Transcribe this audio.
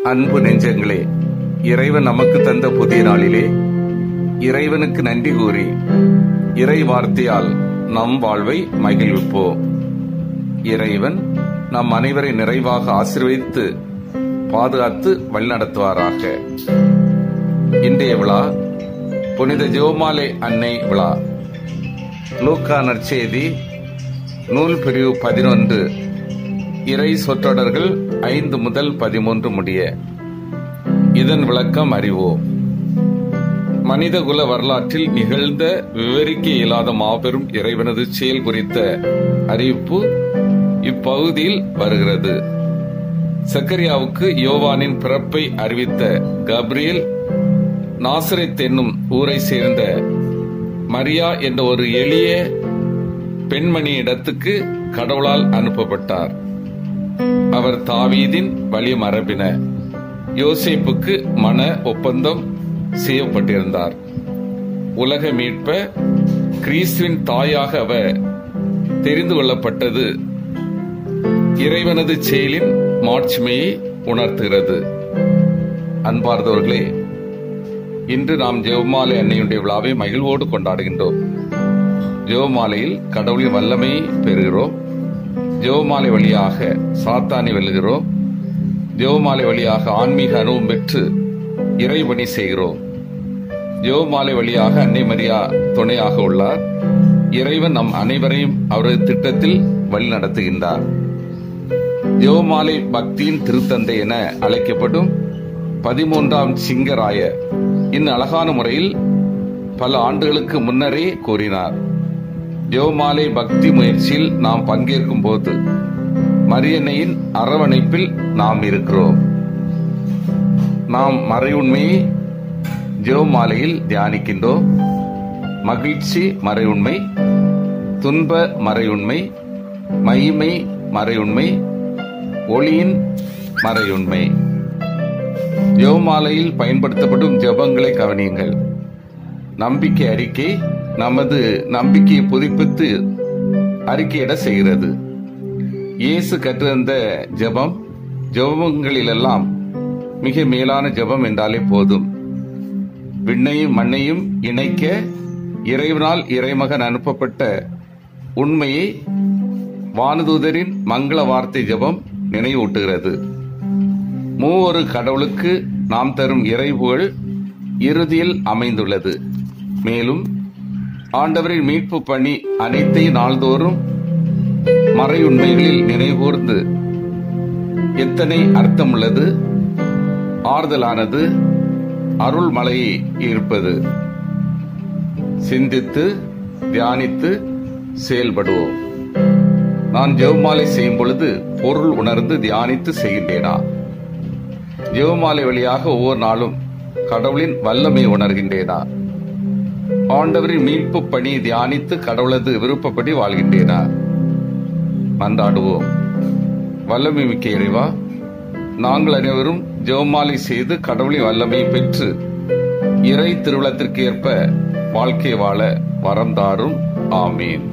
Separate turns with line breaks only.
அன்பு நெஞ்சங்களே இறைவன் நமக்கு தந்த புதிய நாளிலே இறைவனுக்கு நன்றி கூறி இறை வார்த்தையால் நம் வாழ்வை மகிழ்விப்போம் இறைவன் நம் அனைவரை நிறைவாக ஆசீர்வதித்து பாதுகாத்து வழிநடத்துவாராக இன்றைய விழா புனித ஜெவமாலை அன்னை விழா லூக்கா நற்செய்தி நூல் பிரிவு பதினொன்று இறை சொற்றொடர்கள் ஐந்து முதல் பதிமூன்று முடிய இதன் விளக்கம் அறிவோம் மனிதகுல வரலாற்றில் நிகழ்ந்த விவரிக்க இயலாத மாபெரும் இறைவனது செயல் குறித்த அறிவிப்பு இப்பகுதியில் வருகிறது சக்கரியாவுக்கு யோவானின் பிறப்பை அறிவித்த கப்ரியல் நாசரேத் என்னும் ஊரை சேர்ந்த மரியா என்ற ஒரு எளிய பெண்மணி இடத்துக்கு கடவுளால் அனுப்பப்பட்டார் அவர் தாவீதின் வழி மரபின யோசேப்புக்கு மன ஒப்பந்தம் செய்யப்பட்டிருந்தார் உலக மீட்ப கிறிஸ்துவின் தாயாக அவர் தெரிந்து கொள்ளப்பட்டது இறைவனது செயலின் மாட்சிமையை உணர்த்துகிறது அன்பார்ந்தவர்களே இன்று நாம் ஜெவமாலை அன்னையுடைய விழாவை மகிழ்வோடு கொண்டாடுகின்றோம் ஜெவமாலையில் கடவுளின் வல்லமையை பெறுகிறோம் ஜெவமாலை வழியாக சாத்தானை வெல்லுகிறோம் ஜெவமாலை வழியாக ஆன்மீக அனுபவம் பெற்று இறைபணி செய்கிறோம் ஜெவமாலை வழியாக அன்னை மரியா துணையாக உள்ளார் இறைவன் நம் அனைவரையும் அவரது திட்டத்தில் வழி நடத்துகின்றார் ஜெவமாலை பக்தியின் திருத்தந்தை என அழைக்கப்படும் பதிமூன்றாம் சிங்கராயர் இந்த அழகான முறையில் பல ஆண்டுகளுக்கு முன்னரே கூறினார் ஜெவமாலை பக்தி முயற்சியில் நாம் பங்கேற்கும் போது மரியன்னையின் அரவணைப்பில் நாம் இருக்கிறோம் நாம் மறையுண்மையை ஜெவமாலையில் தியானிக்கின்றோம் மகிழ்ச்சி மறையுண்மை துன்ப மறையுண்மை மகிமை மறையுண்மை ஒளியின் மறையுண்மை ஜெவமாலையில் பயன்படுத்தப்படும் ஜெபங்களை கவனியுங்கள் நம்பிக்கை அறிக்கை நமது நம்பிக்கையை புதுப்பித்து அறிக்கையிட செய்கிறது இயேசு கற்றிருந்த ஜெபம் ஜெபங்களிலெல்லாம் மிக மேலான ஜெபம் என்றாலே போதும் விண்ணையும் மண்ணையும் இணைக்க இறைவனால் இறைமகன் அனுப்பப்பட்ட உண்மையை வானதூதரின் மங்கள வார்த்தை ஜெபம் நினைவூட்டுகிறது மூவொரு கடவுளுக்கு நாம் தரும் இறைவுகள் இறுதியில் அமைந்துள்ளது மேலும் ஆண்டவரின் மீட்பு பணி அனைத்தை நாள்தோறும் மறையுண்மைகளில் நினைவூர்ந்து எத்தனை அர்த்தமுள்ளது ஆறுதலானது அருள் மலையை இருப்பது சிந்தித்து தியானித்து செயல்படுவோம் நான் ஜெவமாலை செய்யும் பொழுது பொருள் உணர்ந்து தியானித்து செய்கின்றேனா ஜெவமாலை வழியாக ஒவ்வொரு நாளும் கடவுளின் வல்லமை உணர்கின்றேனா ஆண்டவரின் மீட்பு பணி தியானித்து கடவுளது விருப்பப்படி வாழ்கின்றேனா மன்றாடுவோம் வல்லமை மிக்க இறைவா நாங்கள் அனைவரும் ஜெவமாலை செய்து கடவுளின் வல்லமையை பெற்று இறை திருவிழத்திற்கு ஏற்ப வாழ்க்கை வாழ வரம் தாரும் ஆமீன்